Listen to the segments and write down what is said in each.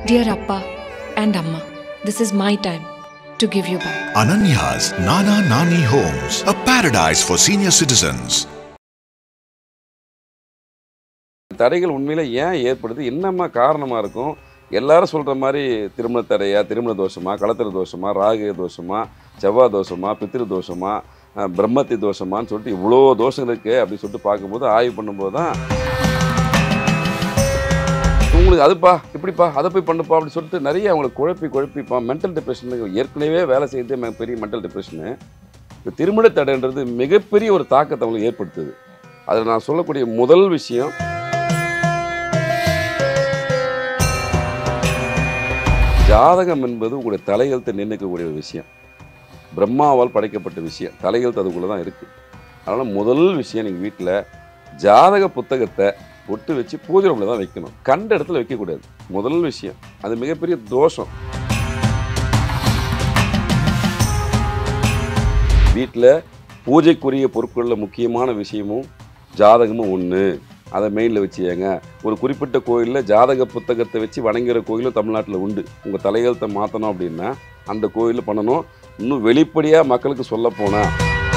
Dear Appa and Amma, this is my time to give you back. Ananya's Nana Nani Homes, a paradise for senior citizens. தடைகள் உண்மையில ஏன் ஏற்படுது என்னம்மா காரணமா இருக்கும் எல்லாரும் சொல்ற மாதிரி திருமண தடையா திருமண தோஷமா களத்திர தோஷமா ராகு தோஷமா செவ்வாய் தோஷமா பித்திரு தோஷமா அஹ், பிரம்மத்தி தோஷமான்னு சொல்லிட்டு இவ்வளோ தோஷம் இருக்கு அப்படின்னு சொல்லிட்டு பார்க்கும்போது ஆய்வு பண்ணும்போது தான் உங்களுக்கு அதுப்பா இப்படிப்பா அதை போய் பண்ணுப்பா அப்படின்னு சொல்லிட்டு நிறைய அவங்களை குழப்பி குழப்பிப்பா மென்டல் டிப்ரெஷன் ஏற்கனவே வேலை செய்யறதே ம- பெரிய மென்டல் டிப்ரெஷனு இந்த திருமண தடைன்றது மிகப்பெரிய ஒரு தாக்கத்தை அவங்களுக்கு ஏற்படுத்துது அதில் நான் சொல்லக்கூடிய முதல் விஷயம் ஜாதகம் என்பது உங்களுடைய தலையெழுத்தை நிர்ணயிக்கக்கூடிய ஒரு விஷயம் பிரம்மாவால் படைக்கப்பட்ட விஷயம் தலையெழுத்து அதுக்குள்ளே தான் இருக்குது அதனால் முதல் விஷயம் நீங்கள் வீட்டில் ஜாதக புத்தகத்தை ஒட்டு வச்சு பூஜை ரூமில் தான் வைக்கணும் கண்ட இடத்துல வைக்கக்கூடாது முதல் விஷயம் அது மிகப்பெரிய தோஷம் வீட்டில் பூஜைக்குரிய பொருட்களில் முக்கியமான விஷயமும் ஜாதகமும் ஒன்று அதை மெயினில் வச்சுங்க ஒரு குறிப்பிட்ட கோயிலில் ஜாதக புத்தகத்தை வச்சு வணங்குற கோயிலும் தமிழ்நாட்டில் உண்டு உங்கள் தலையெழுத்தை மாற்றணும் அப்படின்னா அந்த கோயிலில் பண்ணணும் இன்னும் வெளிப்படையாக மக்களுக்கு சொல்ல போனால்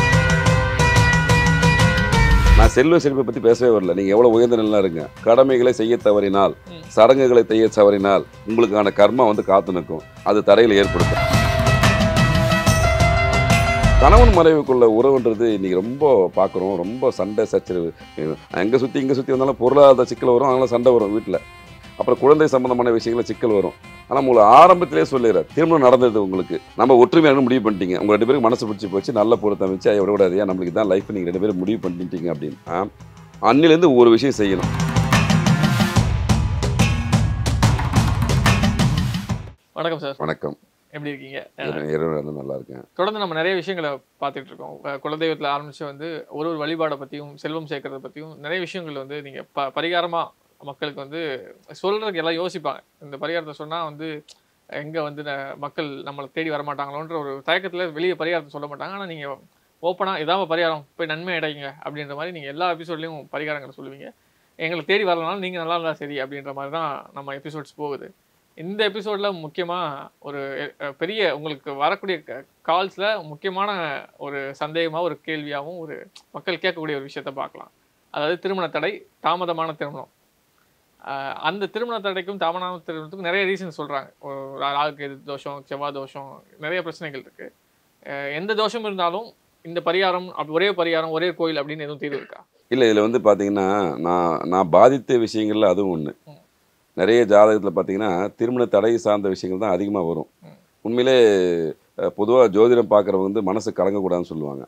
நான் செல்வ செழிப்பை பற்றி பேசவே வரல நீங்கள் எவ்வளோ உயர்ந்த நிலையில் இருங்க கடமைகளை செய்ய தவறினால் சடங்குகளை செய்ய தவறினால் உங்களுக்கான கர்மா வந்து காத்து நிற்கும் அது தரையில் ஏற்படுத்தும் கணவன் மறைவுக்குள்ள உறவுன்றது இன்னைக்கு ரொம்ப பார்க்குறோம் ரொம்ப சண்டை சச்சரவு எங்கே சுற்றி இங்கே சுற்றி வந்தாலும் பொருளாதார சிக்கல் வரும் அதனால சண்டை வரும் வீட்டில் அப்புறம் குழந்தை சம்பந்தமான விஷயங்கள சிக்கல் வரும் ஆனால் உங்களை ஆரம்பத்திலே சொல்லிடுறேன் திருமணம் நடந்தது உங்களுக்கு நம்ம ஒற்றுமையான முடிவு பண்ணிட்டீங்க உங்க ரெண்டு பேருக்கு மனசு பிடிச்சி போச்சு நல்ல பொருத்தம் வச்சு ஐயா விடக்கூடாது நம்மளுக்கு தான் லைஃப் நீங்கள் ரெண்டு பேரும் முடிவு பண்ணிட்டீங்க அப்படின்னா அன்னிலேருந்து ஒரு விஷயம் செய்யணும் வணக்கம் சார் வணக்கம் எப்படி இருக்கீங்க இறை- இறைவன் வந்து நல்லா இருக்கேன் தொடர்ந்து நம்ம நிறைய விஷயங்களை பார்த்துட்டு இருக்கோம் அஹ் குலதெய்வத்தில் ஆரம்பிச்சு வந்து ஒரு ஒரு வழிபாடை பற்றியும் செல்வம் சேர்க்கறத பற்றியும் நிறைய விஷயங்கள் வந்து நீங்கள் ப பரிகாரமாக மக்களுக்கு வந்து சொல்கிறதுக்கு எல்லாம் யோசிப்பாங்க இந்த பரிகாரத்தை சொன்னால் வந்து எங்கே வந்து ந- மக்கள் நம்மளை தேடி வரமாட்டாங்களோன்ற ஒரு தயக்கத்தில் வெளியே பரிகாரத்தை சொல்ல மாட்டாங்க ஆனால் நீங்கள் ஓப்பனாக இதாம பரிகாரம் போய் நன்மை அடைங்க அப்படின்ற மாதிரி நீங்கள் எல்லா எபிசோட்லேயும் பரிகாரங்களை சொல்லுவீங்க எங்களை தேடி வரலனாலும் நீங்கள் நல்லா இருந்தால் சரி அப்படின்ற மாதிரி தான் நம்ம எபிசோட்ஸ் போகுது இந்த எபிசோடில் முக்கியமாக ஒரு அஹ், பெரிய உங்களுக்கு வரக்கூடிய கால்ஸில் முக்கியமான ஒரு சந்தேகமாக ஒரு கேள்வியாகவும் ஒரு மக்கள் கேட்கக்கூடிய ஒரு விஷயத்த பார்க்கலாம் அதாவது திருமண தடை தாமதமான திருமணம் அஹ், அந்த திருமண தடைக்கும் தாமதமான திருமணத்துக்கும் நிறைய ரீசன் சொல்கிறாங்க ராகு எது தோஷம் செவ்வாய் தோஷம் நிறைய பிரச்சனைகள் இருக்குது எந்த தோஷம் இருந்தாலும் இந்த பரிகாரம் அப்படி ஒரே பரிகாரம் ஒரே கோயில் அப்படின்னு எதுவும் தீர்வு இருக்கா இல்லை இதில் வந்து பார்த்தீங்கன்னா நான் நான் பாதித்த விஷயங்கள்ல அதுவும் ஒன்று நிறைய ஜாதகத்தில் பார்த்தீங்கன்னா திருமண தடை சார்ந்த விஷயங்கள் தான் அதிகமாக வரும் உண்மையிலே பொதுவாக ஜோதிடம் பார்க்குறவங்க வந்து மனசு கலங்கக்கூடாதுன்னு சொல்லுவாங்க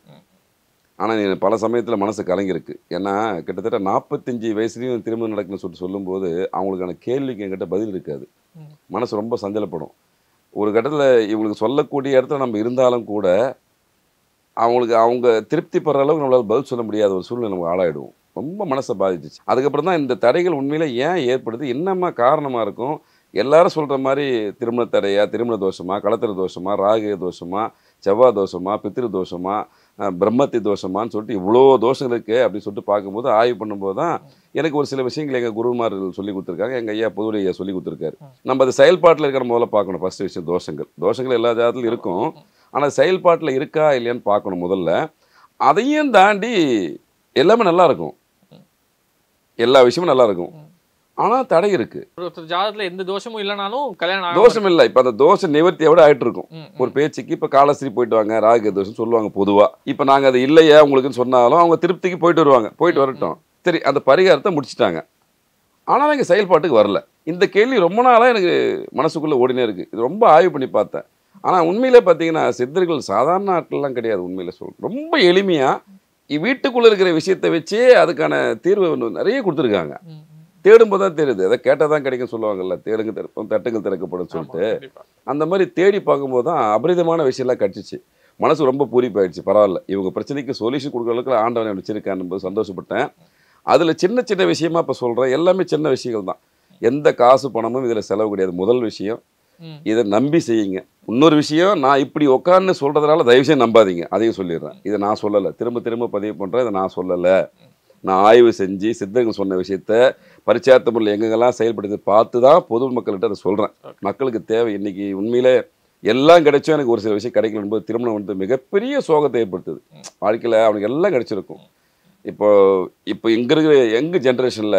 ஆனால் பல சமயத்தில் மனசு கலங்கிருக்கு ஏன்னா கிட்டத்தட்ட நாற்பத்தஞ்சு வயசுலேயும் திருமணம் நடக்குன்னு சொல்லிட்டு சொல்லும்போது அவங்களுக்கான கேள்விக்கு என்கிட்ட பதில் இருக்காது ம். மனசு ரொம்ப சஞ்சலப்படும் ஒரு கட்டத்தில் இவங்களுக்கு சொல்லக்கூடிய இடத்துல நம்ம இருந்தாலும் கூட அவங்களுக்கு அவங்க திருப்தி படுற அளவுக்கு நம்மளால் பதில் சொல்ல முடியாத ஒரு சூழ்நிலை நம்ம ஆளாயிடுவோம் ரொம்ப மனசை பாதிச்சிச்சு அதுக்கப்புறம் தான் இந்த தடைகள் உண்மையில ஏன் ஏற்படுது என்னம்மா காரணமாக இருக்கும் எல்லாரும் சொல்கிற மாதிரி திருமண தடையா திருமண தோஷமா களத்திர தோஷமா ராகு தோஷமா செவ்வாய் தோஷமா பித்திரு தோஷமா அஹ், பிரம்மத்தி தோஷமான்னு சொல்லிட்டு இவ்வளோ தோஷம் இருக்குது அப்படின்னு சொல்லிட்டு பார்க்கும்போது ஆய்வு பண்ணும்போது தான் எனக்கு ஒரு சில விஷயங்கள் எங்கள் குருமார்கள் சொல்லி கொடுத்துருக்காங்க எங்கள் ஐயா பொதுவுடைய ஐயா சொல்லி கொடுத்துருக்காரு நம்ம அது செயல்பாட்டில் இருக்கிற முதல்ல பார்க்கணும் ஃபர்ஸ்ட் விஷயம் தோஷங்கள் தோஷங்கள் எல்லா ஜாதத்துலையும் இருக்கும் ஆனால் செயல்பாட்டில் இருக்கா இல்லையான்னு பார்க்கணும் முதல்ல அதையும் தாண்டி எல்லாமே நல்லா இருக்கும் எல்லா விஷயமும் நல்லா இருக்கும் ஆனால் தடை இருக்கு ஒருத்தர் ஜாதகத்தில் எந்த தோஷமும் இல்லைனாலும் கல்யாணம் ஆகாம தோஷம் இல்லை இப்போ அந்த தோஷ நிவர்த்தியோட ஆயிட்டு இருக்கும் ம், ம். ஒரு பேச்சுக்கு இப்போ காலஸ்ரீ போயிட்டு வாங்க ராகு தோஷம் சொல்லுவாங்க பொதுவாக இப்போ நாங்கள் அது இல்லையா உங்களுக்குன்னு சொன்னாலும் அவங்க திருப்திக்கு போயிட்டு வருவாங்க போயிட்டு வரட்டும் சரி அந்த பரிகாரத்தை முடிச்சிட்டாங்க ஆனால் எங்கள் செயல்பாட்டுக்கு வரல இந்த கேள்வி ரொம்ப நாளாக எனக்கு மனசுக்குள்ளே ஓடினே இருக்குது இது ரொம்ப ஆய்வு பண்ணி பார்த்தேன் ஆனால் உண்மையிலே பார்த்தீங்கன்னா சித்தர்கள் சாதாரண ஆட்கள்லாம் கிடையாது உண்மையில சொல் ரொம்ப எளிமையாக வீட்டுக்குள்ளே இருக்கிற விஷயத்தை வச்சே அதுக்கான தீர்வு ஒன்று நிறைய கொடுத்துருக்காங்க ம், ம். தேடும்போது தான் தெரியுது அதை கேட்டால் தான் கிடைக்கும் சொல்லுவாங்கல்ல தேடுங்க திறப்போம் தட்டுங்கள் திறக்கப்படும் ஆமா, சொல்லிட்டு கண்டிப்பா. அந்த மாதிரி தேடி பார்க்கும்போது தான் அபரிதமான விஷயம்லாம் கிடச்சிச்சு மனசு ரொம்ப பூரிப்பாயிடுச்சு பரவாயில்ல இவங்க பிரச்சனைக்கு சொல்யூஷன் கொடுக்குற அளவுக்கு ஆண்டவன் வச்சிருக்கான்னு போது சந்தோஷப்பட்டேன் அதில் சின்ன சின்ன விஷயமா இப்போ சொல்கிறேன் எல்லாமே சின்ன விஷயங்கள் தான் எந்த காசு பணமும் இதில் செலவு கிடையாது முதல் விஷயம் ம். இதை நம்பி செய்யுங்க இன்னொரு விஷயம் நான் இப்படி உட்காந்து சொல்கிறதுனால தயவுசெய்து நம்பாதீங்க அதையும் சொல்லிடுறேன் இதை நான் சொல்லலை திரும்ப திரும்ப பதிவு பண்ணுறேன் இதை நான் சொல்லலை நான் ஆய்வு செஞ்சு சித்தர்கள் சொன்ன விஷயத்த பரிச்சார்த்த முறையில் எங்கெங்கெல்லாம் செயல்படுது பார்த்து தான் பொதுமக்கள்கிட்ட அதை சொல்கிறேன் மக்களுக்கு தேவை இன்னைக்கு உண்மையிலே எல்லாம் கிடைச்சும் எனக்கு ஒரு சில விஷயம் கிடைக்கல என்பது திருமணம் வந்து மிகப்பெரிய சோகத்தை ஏற்படுத்துது வாழ்க்கையில் அவனுக்கு எல்லாம் கிடைச்சிருக்கும் இப்போ இப்போ இங்கே இருக்கிற யங் ஜென்ரேஷனில்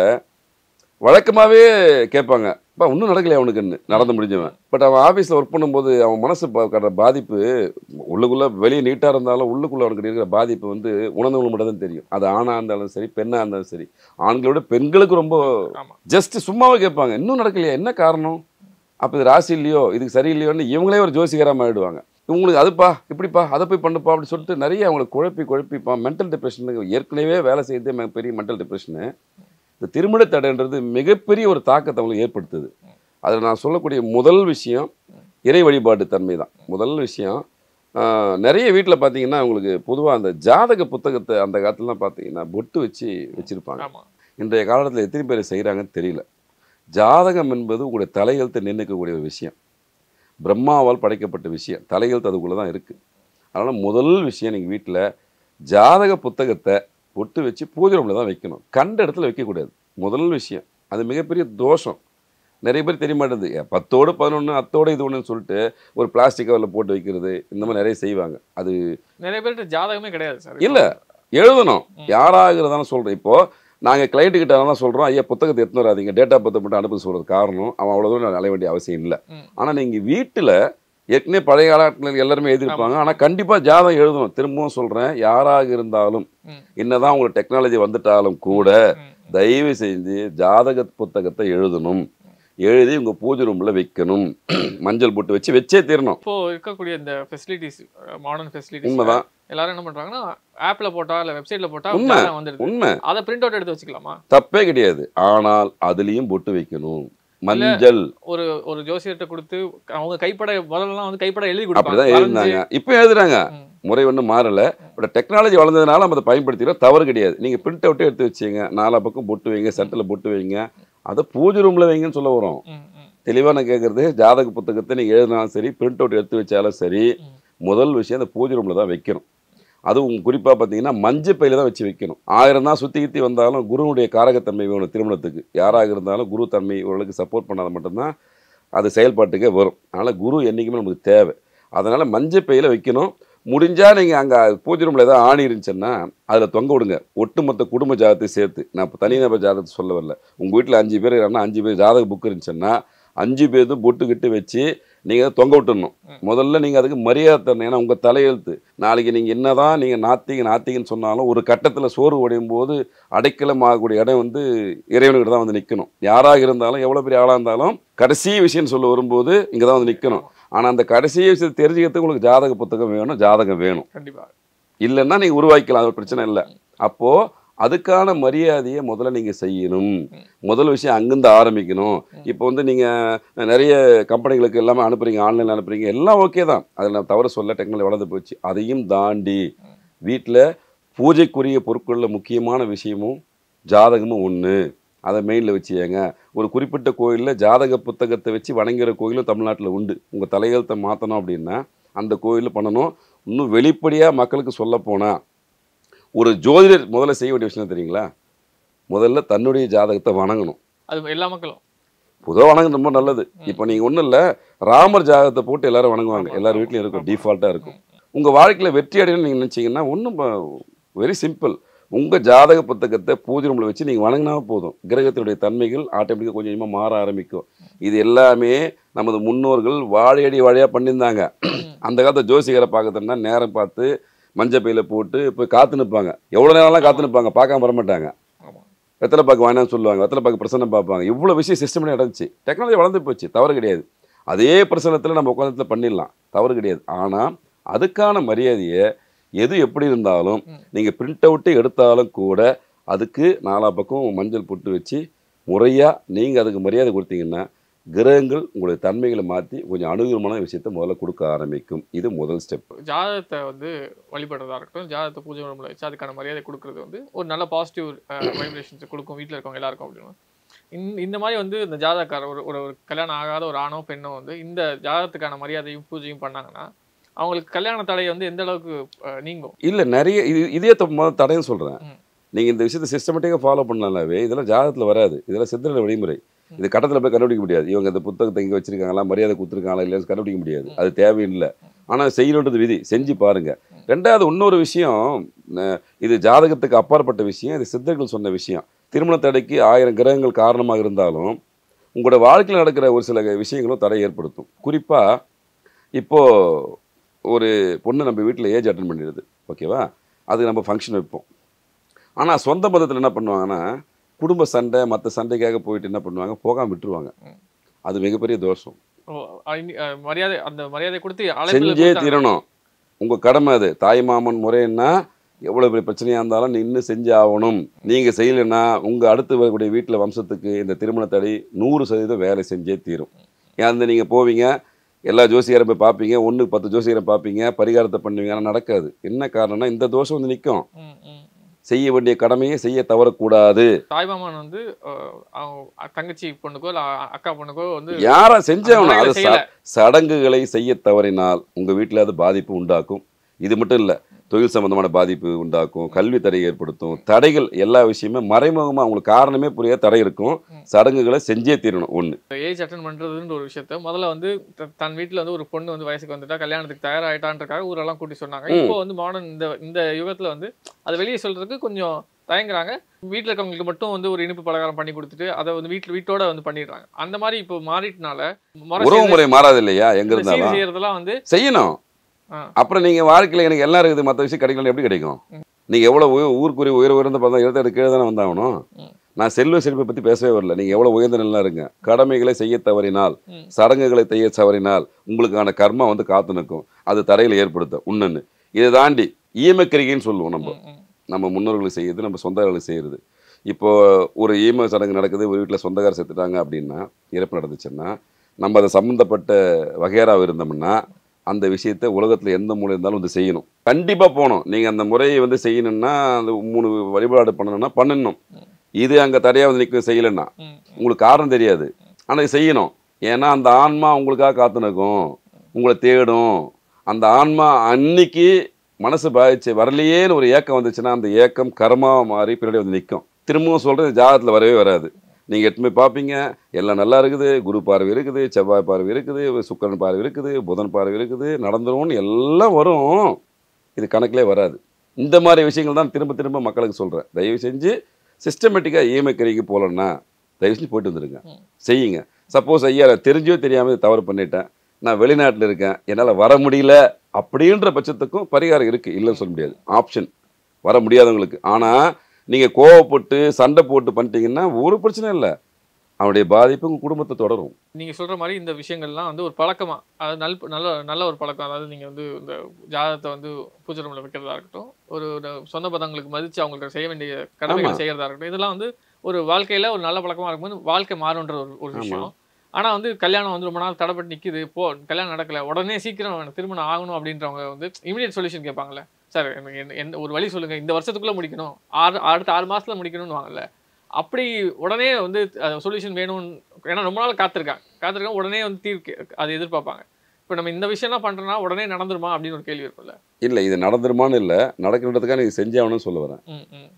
வழக்கமாகவே கேட்பாங்க அப்பா இன்னும் நடக்கலையே அவனுக்குன்னு நடந்து முடிஞ்சவன் பட் அவன் ஆஃபீஸில் ஒர்க் பண்ணும்போது அவன் மனசு பார்க்குற பாதிப்பு உள்ளுக்குள்ளே வெளியே நீட்டாக இருந்தாலும் உள்ளுக்குள்ளே அவனுக்கு இருக்கிற பாதிப்பு வந்து உணர்ந்தவங்களுக்கு மட்டும் தான் தெரியும் அது ஆணாக இருந்தாலும் சரி பெண்ணாக இருந்தாலும் சரி ஆண்களோட பெண்களுக்கு ரொம்ப ஆமா ஜஸ்ட் சும்மாவே கேட்பாங்க இன்னும் நடக்கலையா என்ன காரணம் அப்போ இது ராசி இல்லையோ இதுக்கு சரியில்லையோன்னு இவங்களே ஒரு ஜோசிகராக ஆயிடுவாங்க இவங்களுக்கு அதுப்பா இப்படிப்பா அதை போய் பண்ணுப்பா அப்படின்னு சொல்லிட்டு நிறைய அவங்களை குழப்பி குழப்பிப்பா மென்டல் டிப்ரெஷனுக்கு ஏற்கனவே வேலை செய்யறதே மிக பெரிய மென்டல் டிப்ரெஷனு இந்த திருமண தடைன்றது மிகப்பெரிய ஒரு தாக்கத்தை அவங்களுக்கு ஏற்படுத்துது அதில் நான் சொல்லக்கூடிய முதல் விஷயம் இறை வழிபாட்டு தன்மை தான் முதல் விஷயம் ஆஹ், நிறைய வீட்டில் பார்த்தீங்கன்னா அவங்களுக்கு பொதுவாக அந்த ஜாதக புத்தகத்தை அந்த காலத்துலலாம் பார்த்தீங்கன்னா பொட்டு வச்சு வச்சுருப்பாங்க ஆமா இன்றைய காலத்தில் எத்தனை பேர் செய்கிறாங்கன்னு தெரியல ஜாதகம் என்பது உங்களுடைய தலையெழுத்தை நிர்ணயிக்கக்கூடிய ஒரு விஷயம் பிரம்மாவால் படைக்கப்பட்ட விஷயம் தலையெழுத்து அதுக்குள்ளே தான் இருக்குது அதனால் முதல் விஷயம் நீங்கள் வீட்டில் ஜாதக புத்தகத்தை ஒட்டு வச்சு பூஜை ரூமில் தான் வைக்கணும் கண்ட இடத்துல வைக்கக்கூடாது முதல் விஷயம் அது மிகப்பெரிய தோஷம் நிறைய பேர் தெரிய மாட்டேங்குது ஏ, பத்தோடு பதினொன்று அத்தோடு இது ஒன்றுன்னு சொல்லிட்டு ஒரு பிளாஸ்டிக் கவரில் போட்டு வைக்கிறது இந்த மாதிரி நிறைய செய்வாங்க அது நிறைய பேர்கிட்ட ஜாதகமே கிடையாது சார் இல்ல எழுதணும் யாராக இருந்தாலும் சொல்றேன் இப்போ நாங்க கிளைண்ட் கிட்ட தான் சொல்றோம் ஐயா புத்தகத்தை எடுத்துன்னு வராதீங்க டேட்டா பத்தை மட்டும் அனுப்ப சொல்றது காரணம் அவன் அவ்வளவு தூரம் அலைய வேண்டிய அவசியம் இல்லை ம். ஆனா நீங்க வீட்டுல ஏற்கனவே பழைய காலத்துல எல்லாருமே எழுதியிருப்பாங்க ஆனா கண்டிப்பா ஜாதகம் எழுதணும் திரும்பவும் சொல்றேன் யாராக இருந்தாலும் ம். என்னதான் உங்களுக்கு டெக்னாலஜி வந்துட்டாலும் கூட ம். தயவு செஞ்சு ஜாதக புத்தகத்தை எழுதணும் எழுதி உங்க பூஜை ரூம்ல வைக்கணும் மஞ்சள் போட்டு வச்சு வச்சே தீரணும் இப்போ இருக்கக்கூடிய இந்த ஃபெசிலிட்டிஸ் மாடர்ன் ஃபெசிலிட்டிஸ் உண்மைதான் எல்லாரும் என்ன பண்றாங்கன்னா ஆப்ல போட்டா இல்ல வெப்சைட்ல போட்டா உண்மை. ஜாதகம் வந்துடுது உண்மை அதை பிரிண்ட் அவுட் எடுத்து வச்சுக்கலாமா தப்பே கிடையாது ஆனால் அதுலயும் பொட்டு வைக்கணும் மஞ்சள் ஒரு ஒரு ஜோசியர்கிட்ட கொடுத்து அவங்க கைப்பட முதல்லலாம் வந்து கைப்பட எழுதி அப்படிதான் கொடுப்பாங்க எழுதினாங்க இப்போ எழுதுறாங்க ம். முறை ஒன்றும் மாறல பட் டெக்னாலஜி வளர்ந்ததுனால நம்ம அதை பயன்படுத்திக்கிறோம் தவறு கிடையாது நீங்க பிரிண்ட் அவுட்டே எடுத்து வச்சீங்க நாலா பக்கம் பொட்டு வைங்க சட்டில் பொட்டு வைங்க அதை பூஜை ரூம்ல வைங்கன்னு சொல்ல வரோம் ம், ம், தெளிவா நான் கேட்கறது ஜாதக புத்தகத்தை நீங்க எழுதினாலும் சரி பிரிண்ட் அவுட் எடுத்து வச்சாலும் சரி ம். முதல் விஷயம் அந்த பூஜை ரூம்ல தான் வைக்கணும் அதுவும் குறிப்பா பார்த்தீங்கன்னா மஞ்சள் பையில தான் வச்சு வைக்கணும் ஆயிரம் தான் சுத்தி கித்தி வந்தாலும் குருவுடைய காரகத்தன்மை வேணும் திருமணத்துக்கு யாராக இருந்தாலும் குரு தன்மை ஓரளவுக்கு சப்போர்ட் பண்ணாத மட்டும்தான் அது செயல்பாட்டுக்கே வரும் அதனால குரு என்றைக்குமே நமக்கு தேவை அதனால மஞ்சள் பையில வைக்கணும் முடிஞ்சா நீங்க அங்க பூஜை ரூம்ல ஏதாவது ஆணி இருந்துச்சுன்னா அதுல தொங்க விடுங்க ஒட்டுமொத்த குடும்ப ஜாதகத்தை சேர்த்து நான் இப்போ தனிநபர் ஜாதகத்தை சொல்ல வரல உங்க வீட்டுல அஞ்சு பேர் இருக்காங்கன்னா அஞ்சு பேர் ஜாதக புக் இருந்துச்சுன்னா அஞ்சு பேர்த்தும் பொட்டு கிட்டு வச்சு நீங்க அதை தொங்க விட்டுடணும் முதல்ல நீங்க அதுக்கு மரியாதை தரணும் ஏன்னா உங்க தலையெழுத்து நாளைக்கு நீங்க என்னதான் நீங்க நாத்திங்க நாத்திங்கன்னு சொன்னாலும் ஒரு கட்டத்துல சோறு உடையும் போது அடைக்கலம் ஆகக்கூடிய இடம் வந்து இறைவனுக்கிட்ட தான் வந்து நிக்கணும் யாராக இருந்தாலும் எவ்வளவு பெரிய ஆளா இருந்தாலும் கடைசி விஷயம் சொல்ல வரும்போது இங்க தான் வந்து நிக்கணும் ஆனா அந்த கடைசி விஷயத்தை தெரிஞ்சுக்கிறதுக்கு உங்களுக்கு ஜாதக புத்தகம் வேணும் ஜாதகம் வேணும் கண்டிப்பா இல்லைன்னா நீங்க உருவாக்கிக்கலாம் அது ஒரு பிரச்சனை இல்லை அப்போ அதுக்கான மரியாதையை முதல்ல நீங்க செய்யணும் முதல் விஷயம் அங்கிருந்து ஆரம்பிக்கணும் இப்போ வந்து நீங்க நிறைய கம்பெனிகளுக்கு எல்லாமே அனுப்புறீங்க ஆன்லைன்ல அனுப்புறீங்க எல்லாம் ஓகே தான் அதில் நான் தவறு சொல்ல டெக்னாலஜி வளர்ந்து போச்சு அதையும் தாண்டி வீட்டில் பூஜைக்குரிய பொருட்களில் முக்கியமான விஷயமும் ஜாதகமும் ஒன்று அதை மெயினில் வச்சுங்க ஒரு குறிப்பிட்ட கோயிலில் ஜாதக புத்தகத்தை வச்சு வணங்குற கோயிலும் தமிழ்நாட்டில் உண்டு உங்கள் தலையெழுத்தை மாற்றணும் அப்படின்னா அந்த கோயிலில் பண்ணணும் இன்னும் வெளிப்படையாக மக்களுக்கு சொல்ல போனால் ஒரு ஜோதிடர் முதல்ல செய்ய வேண்டிய விஷயம் என்ன தெரியுங்களா முதல்ல தன்னுடைய ஜாதகத்தை வணங்கணும் அது எல்லா மக்களும் பொதுவாக வணங்குறது ரொம்ப நல்லது இப்போ நீங்கள் ஒன்றும் இல்லை ராமர் ஜாதகத்தை போட்டு எல்லாரும் வணங்குவாங்க ஆமா, எல்லார் ஆமா, வீட்லையும் இருக்கும் ஆமா. டிஃபால்ட்டாக இருக்கும் உங்கள் வாழ்க்கையில் வெற்றி அடையணும்னு நீங்கள் நினச்சிங்கன்னா ஒன்றும் வெரி சிம்பிள் உங்கள் ஜாதக புத்தகத்தை பூஜை ரூமில் வச்சு நீங்கள் வணங்கினா போதும் கிரகத்தினுடைய தன்மைகள் ஆட்டோமேட்டிக்காக கொஞ்சம் கொஞ்சமாக மாற ஆரம்பிக்கும் இது எல்லாமே நமது முன்னோர்கள் வாழையடி வாழையாக பண்ணியிருந்தாங்க அந்த காலத்து ஜோசிகரை பார்க்கறதுனா நேரம் பார்த்து மஞ்சள் பையில போட்டு போய் காத்து நிற்பாங்க எவ்வளோ நேரம்லாம் காத்து நிற்பாங்க பார்க்காம வர மாட்டாங்க ஆமா வெத்தலை பாக்கு வேணாம்னு சொல்லுவாங்க வெத்தலை பாக்கு பிரசன்னம் பார்ப்பாங்க இவ்வளோ விஷயம் சிஸ்டம் நடந்துச்சு டெக்னாலஜி வளர்ந்து போச்சு தவறு கிடையாது அதே பிரசனத்தில் நம்ம உட்காந்துல பண்ணிடலாம் தவறு கிடையாது ஆனால் அதுக்கான மரியாதையை எது எப்படி இருந்தாலும் நீங்கள் பிரிண்ட் அவுட்டு எடுத்தாலும் கூட அதுக்கு நாலா பக்கம் மஞ்சள் போட்டு வச்சு முறையாக நீங்கள் அதுக்கு மரியாதை கொடுத்தீங்கன்னா கிரகங்கள் உங்களுடைய தன்மைகளை மாற்றி கொஞ்சம் அனுகூலமான விஷயத்தை முதல்ல கொடுக்க ஆரம்பிக்கும் இது முதல் ஸ்டெப் ஜாதகத்தை வந்து வழிபடுறதா இருக்கட்டும் ஜாதகத்தை பூஜை ரூமில் வச்சு அதுக்கான மரியாதை கொடுக்கறது வந்து ஒரு நல்ல பாசிட்டிவ் வைப்ரேஷன்ஸ் கொடுக்கும் வீட்டில் இருக்கவங்க எல்லாருக்கும் அப்படின்னு இந்த இந்த மாதிரி வந்து இந்த ஜாதகக்காரர் ஒரு ஒரு ஒரு கல்யாணம் ஆகாத ஒரு ஆணோ பெண்ணோ வந்து இந்த ஜாதகத்துக்கான மரியாதையும் பூஜையும் பண்ணாங்கன்னா அவங்களுக்கு கல்யாண தடை வந்து எந்த அளவுக்கு அஹ், நீங்கும் இல்லை நிறைய இது இதே தப்பு முதல்ல தடைன்னு சொல்கிறேன் ம். நீங்கள் இந்த விஷயத்தை சிஸ்டமேட்டிக்காக ஃபாலோ பண்ணலாவே இதெல்லாம் ஜாதகத்தில் வராது இதெல்லாம் சித்தன வழிமுறை இது கட்டத்தில் போய் கண்டுபிடிக்க முடியாது இவங்க இந்த புத்தகத்தை இங்கே வச்சிருக்காங்களா மரியாதை கொடுத்துருக்காங்களா இல்லைன்னு கண்டுபிடிக்க முடியாது அது தேவையில்லை ஆனால் செய்யணுன்றது விதி செஞ்சு பாருங்க ரெண்டாவது இன்னொரு விஷயம் அஹ், இது ஜாதகத்துக்கு அப்பாற்பட்ட விஷயம் இது சித்தர்கள் சொன்ன விஷயம் திருமண தடைக்கு ஆயிரம் கிரகங்கள் காரணமாக இருந்தாலும் உங்களோட வாழ்க்கையில் நடக்கிற ஒரு சில விஷயங்களும் தடை ஏற்படுத்தும் குறிப்பாக இப்போ ஒரு பொண்ணு நம்ம வீட்டில் ஏஜ் அட்டன் பண்ணிடுது ஓகேவா அது நம்ம ஃபங்க்ஷன் வைப்போம் ஆனால் சொந்த பந்தத்தில் என்ன பண்ணுவாங்கன்னா குடும்ப சண்டை மற்ற சண்டைக்காக போயிட்டு என்ன பண்ணுவாங்க போகாம விட்டுருவாங்க அது மிகப்பெரிய தோஷம் ஓ, ஐ- அஹ், மரியாதை அந்த மரியாதை கொடுத்து அழைப்புல செஞ்சே கொடுத்தாங்க. தீரணும் உங்கள் கடமை அது தாய் மாமன் முறைன்னா எவ்வளோ பெரிய பிரச்சனையாக இருந்தாலும் நின்று செஞ்சு ஆகணும் நீங்கள் செய்யலைன்னா உங்கள் அடுத்து வரக்கூடிய வீட்டில் வம்சத்துக்கு இந்த திருமண தடை நூறு சதவீதம் வேலை செஞ்சே தீரும் ஏன் அந்த நீங்கள் போவீங்க எல்லா ஜோசியரும் போய் பார்ப்பீங்க ஒன்றுக்கு பத்து ஜோசியரை பார்ப்பீங்க பரிகாரத்தை பண்ணுவீங்க ஆனால் நடக்காது என்ன காரணம்னா இந்த தோஷம் வந்து நிற்கும் ம், ம். செய்ய வேண்டிய கடமையை செய்ய தவறக்கூடாது தாய்மாமன் வந்து அஹ், அவங்க தங்கச்சி பொண்ணுக்கோ இல்ல அ- அக்கா பொண்ணுக்கோ வந்து யாரா செஞ்சவன அந்த அது முறையில செய்யல. ச- சடங்குகளை செய்ய தவறினால் உங்க வீட்டில் அது பாதிப்பு உண்டாக்கும் இது மட்டும் இல்ல தொழில் சம்பந்தமான பாதிப்பு உண்டாக்கும் கல்வி தடை ஏற்படுத்தும் தடைகள் எல்லா விஷயமே மறைமுகமா அவங்களுக்கு காரணமே புரியாத தடை இருக்கும் சடங்குகளை செஞ்சே தீரணும் ஒண்ணு ஏஜ் அட்டன் பண்றதுன்ற ஒரு விஷயத்த முதல்ல வந்து த- தன் வீட்ல வந்து ஒரு பொண்ணு வந்து வயசுக்கு வந்துட்டா கல்யாணத்துக்கு தயாராயிட்டான்றக்காக ஊரெல்லாம் கூட்டி சொன்னாங்க ம். இப்போ வந்து மாடர்ன் இந்த இந்த யுகத்துல வந்து அதை வெளியே சொல்றதுக்கு கொஞ்சம் தயங்குறாங்க வீட்ல இருக்கவங்களுக்கு மட்டும் வந்து ஒரு இனிப்பு பலகாரம் பண்ணி கொடுத்துட்டு அதை வந்து வீட்ல வீட்டோட வந்து பண்ணிடுறாங்க அந்த மாதிரி இப்போ மாறிட்டனால முறை உறவு செய்யறது- முறை மாறாது இல்லையா எங்க இந்த சீர் இருந்தாலும் செய்யறதெல்லாம் வந்து செய்யணும் ஆ. அப்புறம் நீங்க வாழ்க்கையில எனக்கு எல்லாம் இருக்குது மற்ற விஷயம் கிடைக்கலன்னு எப்படி கிடைக்கும் நீங்க எவ்வளவு உய- ஊருக்குரிய உயர் உயர்ந்த பார்த்தா இருபத்தி கீழே தானே வந்தாகணும் ம். நான் செல்வ செழிப்பை பத்தி பேசவே வரல நீங்க எவ்வளவு உயர்ந்த நிலையில இருங்க கடமைகளை செய்ய தவறினால் ம். சடங்குகளை செய்ய தவறினால் உங்களுக்கான கர்மா வந்து காத்து நிற்கும் அது தடையில ஏற்படுத்தும் உன்னன்னு இதை தாண்டி ஈமக்கிரிகைன்னு சொல்லுவோம் நம்ம ம், ம். நம்ம முன்னோர்களுக்கு செய்யுது நம்ம சொந்தக்காரர்களுக்கு செய்யறது இப்போ ஒரு ஈம சடங்கு நடக்குது ஒரு வீட்டில் சொந்தக்காரர் செத்துட்டாங்க அப்படின்னா இறப்பு நடந்துச்சுன்னா நம்ம அதை சம்மந்தப்பட்ட வகையராக இருந்தோம்னா அந்த விஷயத்தை உலகத்தில் எந்த மூலை இருந்தாலும் வந்து செய்யணும் கண்டிப்பாக போகணும் நீங்கள் அந்த முறையை வந்து செய்யணும்னா அந்த மூணு வழிபாடு பண்ணணும்னா பண்ணணும் இது அங்கே தடையாக வந்து நிற்க செய்யலைன்னா ம், ம். உங்களுக்கு காரணம் தெரியாது ஆனால் செய்யணும் ஏன்னா அந்த ஆன்மா உங்களுக்காக காத்து நிற்கும் உங்களை தேடும் அந்த ஆன்மா அன்னைக்கு மனசு பாதிச்சு வரலையேன்னு ஒரு ஏக்கம் வந்துச்சுன்னா அந்த ஏக்கம் கர்மாவை மாறி பின்னாடி வந்து நிற்கும் திரும்பவும் சொல்கிறது ஜாதகத்தில் வரவே வராது நீங்கள் எட்டுமே பார்ப்பீங்க எல்லாம் நல்லா இருக்குது குரு பார்வை இருக்குது செவ்வாய் பார்வை இருக்குது சுக்கிரன் பார்வை இருக்குது புதன் பார்வை இருக்குது நடந்துரும்னு எல்லாம் வரும் இது கணக்கிலே வராது இந்த மாதிரி விஷயங்கள் தான் திரும்ப திரும்ப மக்களுக்கு சொல்கிறேன் தயவு செஞ்சு சிஸ்டமேட்டிக்காக இஎம்ஐ போகலன்னா தயவு செஞ்சு போயிட்டு வந்துருங்க செய்யுங்க சப்போஸ் ஐயா நான் தெரிஞ்சோ தெரியாமல் தவறு பண்ணிட்டேன் நான் வெளிநாட்டில் இருக்கேன் என்னால் வர முடியல அப்படின்ற பட்சத்துக்கும் பரிகாரம் இருக்குது இல்லைன்னு சொல்ல முடியாது ஆப்ஷன் வர முடியாதவங்களுக்கு ஆனால் நீங்கள் கோவப்பட்டு சண்டை போட்டு பண்ணிட்டீங்கன்னா ஒரு பிரச்சனை இல்லை அவனுடைய பாதிப்பு உங்கள் குடும்பத்தை தொடரும் நீங்க சொல்ற மாதிரி இந்த விஷயங்கள்லாம் வந்து ஒரு பழக்கமா அதாவது நல் நல்ல நல்ல ஒரு பழக்கம் அதாவது நீங்க வந்து இந்த ஜாதகத்தை வந்து பூஜை ரூம்ல வைக்கிறதா இருக்கட்டும் ஒரு ஒரு சொந்த பதங்களுக்கு மதிச்சு அவங்களுக்கு செய்ய வேண்டிய கடமைகள் ஆமா. செய்யறதா இருக்கட்டும் இதெல்லாம் வந்து ஒரு வாழ்க்கையில ஒரு நல்ல பழக்கமா இருக்கும்போது வாழ்க்கை மாறுன்ற ஒரு ஒரு ஆமா. விஷயம் ஆனா வந்து கல்யாணம் வந்து ரொம்ப நாள் தடைப்பட்டு நிக்குது போ கல்யாணம் நடக்கல உடனே சீக்கிரம் எனக்கு திருமணம் ஆகணும் அப்படின்றவங்க வந்து இமீடியட் சொல்யூஷன் கேட்பாங்கல்ல சார் எனக்கு என்ன- என்ன ஒரு வழி சொல்லுங்க இந்த வருஷத்துக்குள்ள முடிக்கணும் ஆறு அடுத்த ஆறு மாசத்துல முடிக்கணும்னு வாங்கல்ல அப்படி உடனே வந்து சொல்யூஷன் வேணும்னு ஏன்னா ரொம்ப நாள் காத்திருக்காங்க காத்திருக்காங்க உடனே வந்து தீர்க்கு அது எதிர்பார்ப்பாங்க இப்போ நம்ம இந்த விஷயம்லாம் பண்றோம்னா உடனே நடந்துருமா அப்படின்னு ஒரு கேள்வி இருக்கும்ல இல்லை இது நடந்துருமான்னு இல்லை நடக்கணுன்றதுக்காக நீங்கள் செஞ்சாகணும்னு சொல்ல வரேன் ம் ம்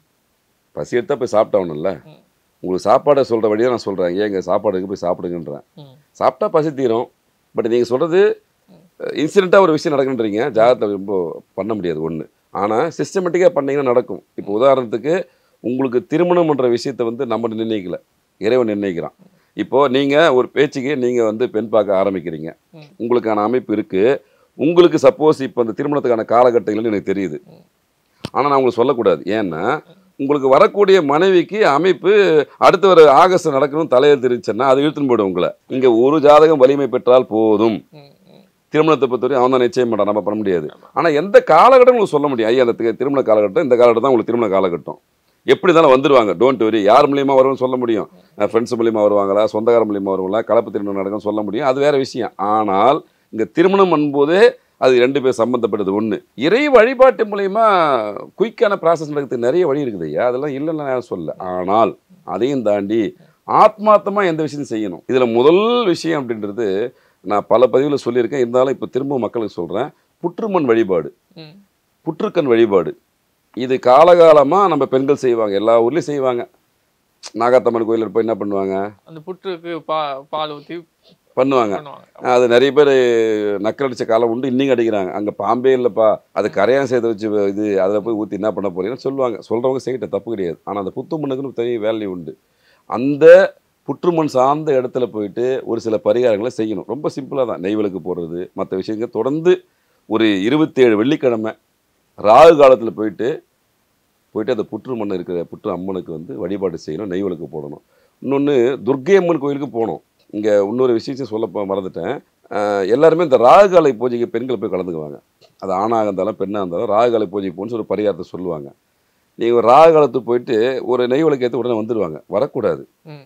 பசி எடுத்தா போய் சாப்பிட்டாகணும்ல ம். உங்களுக்கு சாப்பாடை சொல்கிற வழியாக நான் சொல்கிறேன் ஏங்க சாப்பாடுக்கு போய் சாப்பிடுங்கன்றேன் ம் சாப்பிட்டா பசி தீரும் பட் நீங்கள் சொல்கிறது இன்சிடெண்ட்டாக ஒரு விஷயம் நடக்குன்றீங்க ஜாதகத்தை ரொம்ப பண்ண முடியாது ஒன்று ஆனால் சிஸ்டமேட்டிக்காக பண்ணீங்கன்னா நடக்கும் இப்போ உதாரணத்துக்கு உங்களுக்கு திருமணம் என்ற விஷயத்தை வந்து நம்ம நிர்ணயிக்கல இறைவன் நிர்ணயிக்கிறான் இப்போ நீங்கள் ஒரு பேச்சுக்கு நீங்கள் வந்து பெண் பார்க்க ஆரம்பிக்கிறீங்க ம். உங்களுக்கான அமைப்பு இருக்குது உங்களுக்கு சப்போஸ் இப்போ அந்த திருமணத்துக்கான காலகட்டங்கள்னு எனக்கு தெரியுது ஆனால் நான் உங்களுக்கு சொல்லக்கூடாது ஏன்னா உங்களுக்கு வரக்கூடிய மனைவிக்கு அமைப்பு அடுத்த ஒரு ஆகஸ்ட் நடக்கணும் தலையெழுத்து இருந்துச்சுன்னா அது இழுத்துன்னு போயிடும் உங்களை இங்கே ஒரு ஜாதகம் வலிமை பெற்றால் போதும் ம் ம் திருமணத்தை பொறுத்தவரை அவன் தான் நிச்சயம் மாட்டான் நம்ம பண்ண முடியாது ஆனால் எந்த காலகட்டம் உங்களுக்கு சொல்ல முடியும் ஐயா அந்த தி- திருமண காலகட்டம் இந்த காலகட்டம் தான் உங்களுக்கு திருமண காலகட்டம் எப்படி இருந்தாலும் வந்துருவாங்க டோன்ட் வரி யார் மூலியமா வரும்னு சொல்ல முடியும் ஃப்ரெண்ட்ஸ் மூலியமா வருவாங்களா சொந்தக்கார மூலியமா வருவாங்களா கலப்பு திருமணம் நடக்கும் சொல்ல முடியும் அது வேற விஷயம் ஆனால் இந்த திருமணம் என்போதே அது ரெண்டு பேர் சம்பந்தப்பட்டது ஒன்று இறை வழிபாட்டு மூலயமா குயிக்கான ப்ராசஸ் நடக்கிறதுக்கு நிறைய வழி இருக்குது ஐயா அதெல்லாம் இல்லைன்னு நான் சொல்ல ஆனால் அதையும் தாண்டி ஆத்மார்த்தமா எந்த விஷயம் செய்யணும் இதுல முதல் விஷயம் அப்படின்றது நான் பல பதிவில் சொல்லியிருக்கேன் இருந்தாலும் இப்போ திரும்ப மக்களுக்கு சொல்றேன் புற்றுமண் வழிபாடு ம் புற்றுக்கண் வழிபாடு இது காலகாலமாக நம்ம பெண்கள் செய்வாங்க எல்லா ஊர்லேயும் செய்வாங்க நாகாத்தம்மன் கோயிலில் போய் என்ன பண்ணுவாங்க அந்த புற்றுக்கு பா பால் ஊற்றி பண்ணுவாங்க பண்ணுவாங்க அது நிறைய பேர் நக்கல் அடிச்ச காலம் உண்டு இன்னைக்கு அடிக்கிறாங்க அங்கே பாம்பே இல்லைப்பா அது கரையான் சேர்த்து வச்சு இது அதில் போய் ஊற்றி என்ன பண்ண போறீங்கன்னு சொல்லுவாங்க சொல்கிறவங்க செய்யட்ட தப்பு கிடையாது ஆனால் அந்த புத்து மண்ணுக்குன்னு தனி வேல்யூ உண்டு அந்த புற்றுமண் சார்ந்த இடத்துல போயிட்டு ஒரு சில பரிகாரங்களை செய்யணும் ரொம்ப சிம்பிளாக தான் நெய் விளக்கு போடுறது மற்ற விஷயங்கள் தொடர்ந்து ஒரு இருபத்தேழு வெள்ளிக்கிழமை ராகு காலத்தில் போயிட்டு போயிட்டு அந்த புற்று மண் இருக்கிற புற்று அம்மனுக்கு வந்து வழிபாடு செய்யணும் நெய் விளக்கு போடணும் இன்னொன்று துர்க்கை அம்மன் கோயிலுக்கு போகணும் இங்கே இன்னொரு விஷயத்தை சொல்ல போ- மறந்துட்டேன் அஹ் எல்லாருமே இந்த ராகுகாலை பூஜைக்கு பெண்கள் போய் கலந்துக்குவாங்க அது ஆணாக இருந்தாலும் பெண்ணாக இருந்தாலும் ராகுகாலை பூஜைக்கு போகணும்னு ஒரு பரிகாரத்தை சொல்லுவாங்க நீங்கள் ஒரு ராகு காலத்துக்கு போயிட்டு ஒரு நெய் விளக்கு ஏற்றி உடனே வந்துடுவாங்க வரக்கூடாது ம்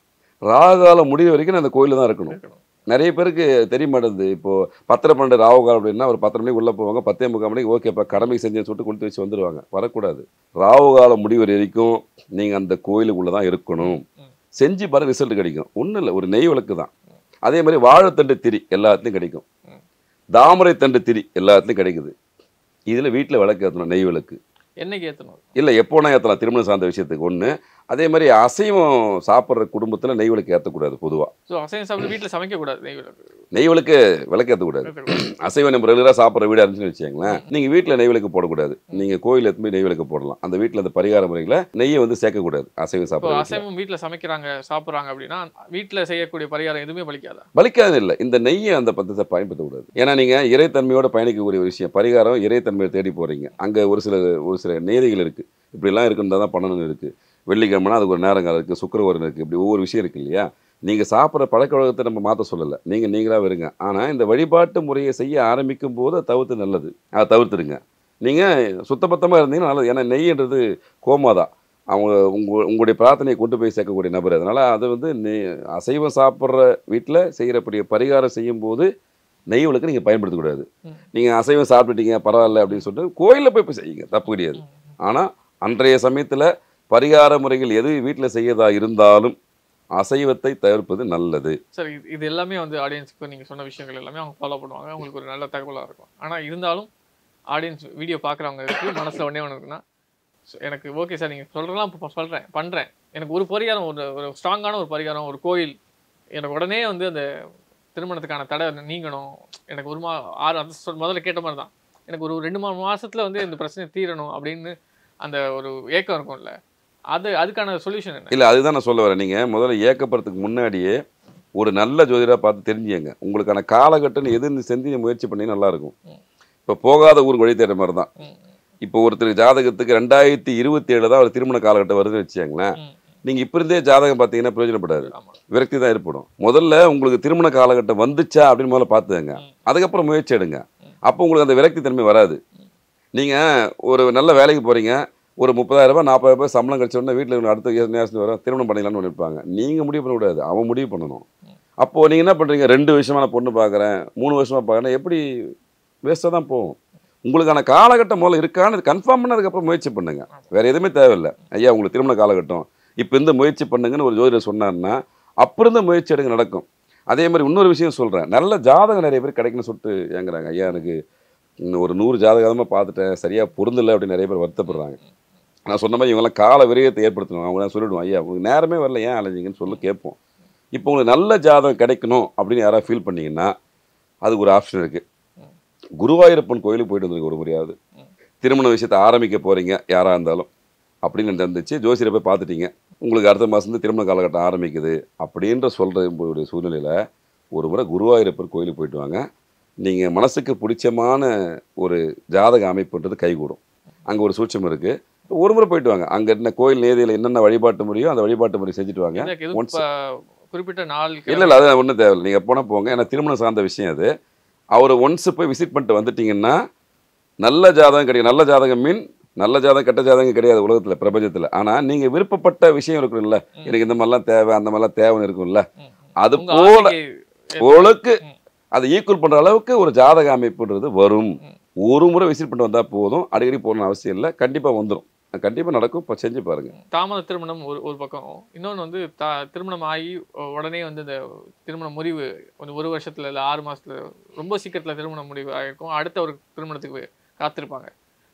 ராகு காலம் முடிய வரைக்கும் நான் அந்த கோயிலில் தான் இருக்கணும் இருக்கணும் நிறைய பேருக்கு தெரிய மாட்டேங்குது இப்போ பத்தரை பன்னெண்டு ராகு காலம் அப்படின்னா ஒரு பத்தரை மணிக்கு உள்ளே போவாங்க பத்தே முக்கால் மணிக்கு ஓகேப்பா கடமை செஞ்சேன்னு சொல்லிட்டு கொடுத்து வச்சு வந்துடுவாங்க வரக்கூடாது ராகு காலம் முடிவு வரைக்கும் நீங்கள் அந்த கோயிலுக்குள்ளே தான் இருக்கணும் ம். செஞ்சு பாருங்க ரிசல்ட் கிடைக்கும் ஒன்றும் இல்லை ஒரு நெய் விளக்கு தான் அதே மாதிரி வாழைத்தண்டு திரி எல்லாத்துலேயும் கிடைக்கும் ம். தாமரை தண்டு திரி எல்லாத்துலேயும் கிடைக்குது இதில் வீட்டில் விளக்கு ஏற்றணும் நெய் விளக்கு என்னைக்கு ஏற்றணும் இல்லை எப்போனா ஏற்றலாம் திருமணம் சார்ந்த விஷயத்துக்கு ஒன்று அதே மாதிரி அசைவம் சாப்பிட்ற குடும்பத்தில் நெய் விளக்கு ஏற்றக்கூடாது பொதுவாக ஸோ அசைவம் சாப்பிட்டு வீட்டில் சமைக்கக்கூடாது நெய் விளக்கு நெய் விளக்கு விளக்கு ஏற்றக்கூடாது ஏத்தக்கூடாது. அசைவம் நம்ம ரெகுலராக சாப்பிட்ற வீடாக இருந்துச்சுன்னு வச்சுக்கோங்களேன் நீங்கள் வீட்டில் நெய் விளக்கு போடக்கூடாது நீங்கள் கோயில் எடுத்து போய் நெய் விளக்கு போடலாம் அந்த வீட்டில் அந்த பரிகார முறையில் நெய்யை வந்து சேர்க்கக்கூடாது அசைவம் இப்போ சாப்பிட்ற வீட்டில் அசைவம் வீட்டில் சமைக்கிறாங்க சாப்பிட்றாங்க அப்படின்னா வீட்டில் செய்யக்கூடிய பரிகாரம் எதுவுமே பலிக்காதா வலிக்காது இல்லை இந்த நெய்யை அந்த பத்தத்தை பயன்படுத்தக்கூடாது ஏன்னா நீங்கள் இறைத்தன்மையோட பயணிக்கக்கூடிய ஒரு விஷயம் பரிகாரம் இறைத்தன்மையை தேடி போகிறீங்க அங்கே ஒரு சில ஒரு சில நேதிகள் இருக்குது இப்படிலாம் இருக்குன்னு தான் பண்ணணும்னு இருக்குது வெள்ளிக்கிழமைனா அதுக்கு ஒரு நேரங்கள் இருக்குது சுக்கரவாரம் இருக்குது இப்படி ஒவ்வொரு விஷயம் இருக்குது இல்லையா நீங்கள் சாப்பிட்ற பழக்க வழக்கத்தை நம்ம மாற்ற சொல்லலை நீங்கள் நீங்களாக இருங்க ஆனால் இந்த வழிபாட்டு முறையை செய்ய ஆரம்பிக்கும் போது அதை தவிர்த்து நல்லது அதை தவிர்த்துடுங்க நீங்கள் சுத்தபத்தமாக இருந்தீங்கன்னா நல்லது ஏன்னா நெய்ன்றது கோமா தான் அவங்க உங்க உங்களுடைய பிரார்த்தனையை கொண்டு போய் சேர்க்கக்கூடிய நபர் அதனால் அது வந்து நெய் அசைவம் சாப்பிட்ற வீட்டில் செய்கிறப்படிய பரிகாரம் செய்யும்போது நெய் விளக்கு நீங்கள் பயன்படுத்தக்கூடாது ம். நீங்கள் அசைவம் சாப்பிட்டுட்டீங்க பரவாயில்ல அப்படின்னு சொல்லிட்டு கோயிலில் போய் போய் செய்யுங்க தப்பு கிடையாது ஆனால் அன்றைய சமயத்தில் பரிகார முறைகள் எது வீட்டில் செய்யறதா இருந்தாலும் அசைவத்தை தவிர்ப்பது நல்லது சரி இது இது எல்லாமே வந்து ஆடியன்ஸுக்கு நீங்கள் சொன்ன விஷயங்கள் எல்லாமே அவங்க ஃபாலோ பண்ணுவாங்க அவங்களுக்கு ஒரு நல்ல தகவலாக இருக்கும் ஆனால் இருந்தாலும் ஆடியன்ஸ் வீடியோ பார்க்குறவங்களுக்கு மனசில் ஒன்றே ஒன்று இருக்குன்னா so எனக்கு ஓகே சார் நீங்கள் சொல்கிறலாம் இப்போ சொல்கிறேன் பண்ணுறேன் எனக்கு ஒரு பரிகாரம் ஒரு ஒரு ஸ்ட்ராங்கான ஒரு பரிகாரம் ஒரு கோயில் எனக்கு உடனே வந்து அந்த திருமணத்துக்கான தடை நீங்கணும் எனக்கு ஒரு மா ஆறு அது சொல் முதல்ல கேட்ட மாதிரி தான் எனக்கு ஒரு ரெண்டு மூணு மாசத்துல வந்து இந்த பிரச்சனை தீரணும் அப்படின்னு அந்த ஒரு ஏக்கம் இருக்கும்ல அது அதுக்கான சொல்யூஷன் என்ன இல்லை அதுதான் நான் சொல்ல வரேன் நீங்கள் முதல்ல ஏக்கப்படுறதுக்கு முன்னாடியே ஒரு நல்ல ஜோதிடராக பார்த்து தெரிஞ்சுங்க உங்களுக்கான காலகட்டம் எது செஞ்சு முயற்சி பண்ணி நல்லா இருக்கும் இப்போ போகாத ஊருக்கு வழி தேடுற மாதிரி தான் ம், இப்போ ஒருத்தர் ஜாதகத்துக்கு ரெண்டாயிரத்தி இருபத்தி ஏழு தான் ஒரு திருமண காலகட்டம் வருதுன்னு வச்சுக்கோங்களேன் ம், நீங்கள் இப்போ இருந்தே ஜாதகம் பார்த்தீங்கன்னா பிரயோஜனப்படாது ஆமா விரக்தி தான் ஏற்படும் முதல்ல உங்களுக்கு திருமண காலகட்டம் வந்துச்சா அப்படின்னு முதல்ல பார்த்துங்க ம். அதுக்கப்புறம் முயற்சி எடுங்க அப்போ உங்களுக்கு அந்த விரக்தி தன்மை வராது நீங்கள் ஒரு நல்ல வேலைக்கு போகிறீங்க ஒரு முப்பதாயிரம் ரூபாய் நாற்பதாயிரம் ரூபாய் சம்பளம் கிடைச்ச உடனே வீட்டில் அடுத்த நேரத்தில் வர திருமணம் பண்ணிக்கலாம்னு நினைப்பாங்க நீங்கள் முடிவு பண்ணக்கூடாது அவன் முடிவு பண்ணணும் அப்போது நீங்கள் என்ன பண்ணுறீங்க ரெண்டு வருஷமா நான் பொண்ணு பார்க்குறேன் மூணு வருஷமா பார்க்குறேன் எப்படி வேஸ்ட்டாக தான் போகும் உங்களுக்கான காலகட்டம் முதல்ல இருக்கான்னு கன்ஃபார்ம் பண்ணதுக்கப்புறம் முயற்சி பண்ணுங்க வேற எதுவுமே தேவையில்லை ஐயா உங்களுக்கு திருமண காலகட்டம் இப்போ இந்த முயற்சி பண்ணுங்கன்னு ஒரு ஜோதிடர் சொன்னார்னா அப்புறம் இந்த முயற்சி எடுங்க நடக்கும் அதே மாதிரி இன்னொரு விஷயம் சொல்கிறேன் நல்ல ஜாதகம் நிறைய பேர் கிடைக்குன்னு சொல்லிட்டு ஏங்குறாங்க ஐயா எனக்கு இன்னும் ஒரு நூறு ஜாதகமாக பார்த்துட்டேன் சரியாக பொருந்தலை அப்படின்னு நிறைய பேர் வருத்தப்படுறாங்க நான் சொன்ன மாதிரி இவங்கெல்லாம் கால விரயத்தை ஏற்படுத்தணும் அவங்க நான் சொல்லிவிடுவோம் ஐயா உங்களுக்கு நேரமே வரல ஏன் அலைஞ்சிங்கன்னு சொல்லி கேட்போம் இப்போ உங்களுக்கு நல்ல ஜாதகம் கிடைக்கணும் அப்படின்னு யாராவது ஃபீல் பண்ணீங்கன்னா அதுக்கு ஒரு ஆப்ஷன் இருக்குது குருவாயூரப்பன் கோயிலுக்கு போயிட்டு வந்துருக்கு ஒரு முறையாவது திருமண விஷயத்தை ஆரம்பிக்க போகிறீங்க யாராக இருந்தாலும் அப்படின்னு இருந்துச்சு ஜோசியரை போய் பார்த்துட்டீங்க உங்களுக்கு அடுத்த மாதம் திருமண காலகட்டம் ஆரம்பிக்குது அப்படின்ற சொல்கிற சூழ்நிலையில் ஒரு முறை குருவாயூரப்பர் கோயிலுக்கு போயிட்டு வாங்க நீங்கள் மனசுக்கு பிடிச்சமான ஒரு ஜாதக அமைப்புன்றது கைகூடும் அங்கே ஒரு சூட்சம் இருக்குது ஒரு முறை போயிட்டு வாங்க அங்கே என்ன கோயில் நேதியில் என்னென்ன வழிபாட்டு முறையோ அந்த வழிபாட்டு முறை செஞ்சுட்டு வாங்க எனக்கு எதுவும் once- ப- குறிப்பிட்ட நாள் இல்லை இல்லை அது ஒன்றும் தேவையில்லை நீங்கள் போனால் போங்க ஏன்னா திருமணம் சார்ந்த விஷயம் அது அவர் ஒன்ஸ் போய் விசிட் பண்ணிட்டு வந்துட்டீங்கன்னா நல்ல ஜாதகம் கிடையாது நல்ல ஜாதகம் மீன் நல்ல ஜாதகம் கெட்ட ஜாதகம் கிடையாது உலகத்தில் பிரபஞ்சத்தில் ஆனால் நீங்கள் விருப்பப்பட்ட விஷயம் இருக்கும்ல எனக்கு இந்த மாதிரிலாம் தேவை அந்த மாதிரிலாம் தேவைன்னு இருக்கும்ல ம், ம். அது உங்க போல ஆசைக்கு ஓரளவுக்கு ம். அதை ஈக்குவல் பண்ணுற அளவுக்கு ஒரு ஜாதக அமைப்புன்றது வரும் ம். ஒரு முறை விசிட் பண்ணிட்டு வந்தால் போதும் அடிக்கடி போகணும்னு அவசியம் இல்லை கண்டிப்பாக வந்துடும் கண்டிப்பாக நடக்கும் இப்போ செஞ்சு பாருங்க தாமத திருமணம் ஒரு ஒரு பக்கம் இன்னொன்று வந்து தா திருமணம் ஆகி உடனே வந்து இந்த திருமண முறிவு ஒரு ஒரு வருஷத்துல இல்லை ஆறு மாசத்துல ரொம்ப சீக்கிரத்துல திருமண முடிவு ஆகிருக்கும் அடுத்த ஒரு திருமணத்துக்கு காத்திருப்பாங்க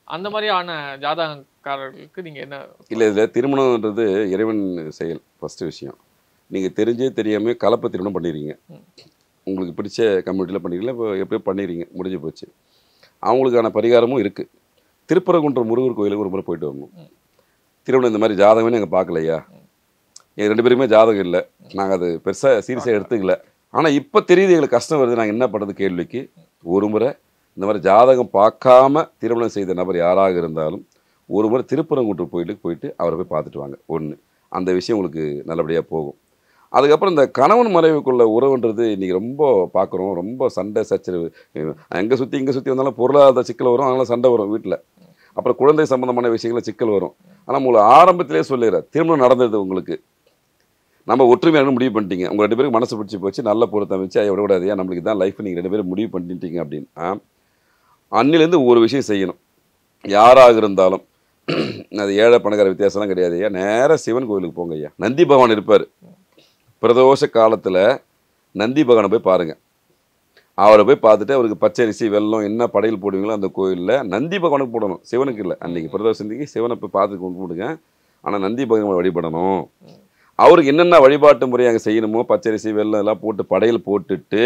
அந்த மாதிரியான ஜாதகக்காரர்களுக்கு நீங்க என்ன இல்லை இதில் திருமணம்ன்றது இறைவன் செயல் ஃபஸ்ட்டு விஷயம் நீங்கள் தெரிஞ்சே தெரியாமல் கலப்பு திருமணம் பண்ணிடுறீங்க உங்களுக்கு பிடிச்ச கம்யூனிட்டியில் பண்ணிக்கலாம் இப்போ எப்படியோ பண்ணிடுறீங்க முடிஞ்சு போச்சு அவங்களுக்கான பரிகாரமும் இருக்குது திருப்பரங்குன்ற முருகர் கோயிலுக்கு ஒரு முறை போயிட்டு வரணும் திருமணம் இந்த மாதிரி ஜாதகமே நாங்கள் பார்க்கலையா எங்கள் ரெண்டு பேருமே ஜாதகம் இல்லை நாங்கள் அது பெருசாக சீரியஸாக எடுத்துக்கல ஆனால் இப்போ தெரியுது எங்களுக்கு கஷ்டம் வருது நாங்கள் என்ன பண்ணுறது கேள்விக்கு ஒரு முறை இந்த மாதிரி ஜாதகம் பார்க்காம திருமணம் செய்த நபர் யாராக இருந்தாலும் ஒரு முறை திருப்பரங்குன்ற கோயிலுக்கு போயிட்டு அவரை போய் பார்த்துட்டு வாங்க ஒன்று அந்த விஷயம் உங்களுக்கு நல்லபடியாக போகும் அதுக்கப்புறம் இந்த கணவன் மறைவுக்குள்ள உறவுன்றது இன்றைக்கி ரொம்ப பார்க்குறோம் ரொம்ப சண்டை சச்சரவு எங்கே சுற்றி இங்கே சுற்றி வந்தாலும் பொருளாதார சிக்கல் வரும் அதனால சண்டை வரும் வீட்டில் அப்புறம் குழந்தை சம்பந்தமான விஷயங்கள சிக்கல் வரும் ஆனால் உங்களை ஆரம்பத்திலே சொல்லிடுறேன் திருமணம் நடந்தது உங்களுக்கு நம்ம ஒற்றுமையாக முடிவு பண்ணிட்டீங்க உங்கள் ரெண்டு பேருக்கு மனசு பிடிச்சி போச்சு நல்ல பொருத்தம் வச்சு அதை விடக்கூடாது ஏன் நம்மளுக்கு தான் லைஃப் நீங்கள் ரெண்டு பேரும் முடிவு பண்ணிட்டீங்க அப்படின்னா அன்னிலேருந்து ஒரு விஷயம் செய்யணும் யாராக இருந்தாலும் அது ஏழை பணக்கார வித்தியாசம்லாம் கிடையாது ஐயா நேராக சிவன் கோயிலுக்கு போங்க ஐயா நந்தி பகவான் இருப்பார் பிரதோஷ காலத்தில் நந்தி பகவானை போய் பாருங்கள் அவரை போய் பார்த்துட்டு அவருக்கு பச்சரிசி வெல்லம் என்ன படையல் போடுவீங்களோ அந்த கோயிலில் நந்தி பகவானுக்கு போடணும் சிவனுக்கு இல்லை அன்றைக்கி பிரதோஷத்துக்கு சிவனை போய் பார்த்து கும்பிடுங்க ஆனால் நந்தி பகவானை வழிபடணும் அவருக்கு என்னென்ன வழிபாட்டு முறை அங்கே செய்யணுமோ பச்சரிசி வெல்லம் எல்லாம் போட்டு படையல் போட்டுட்டு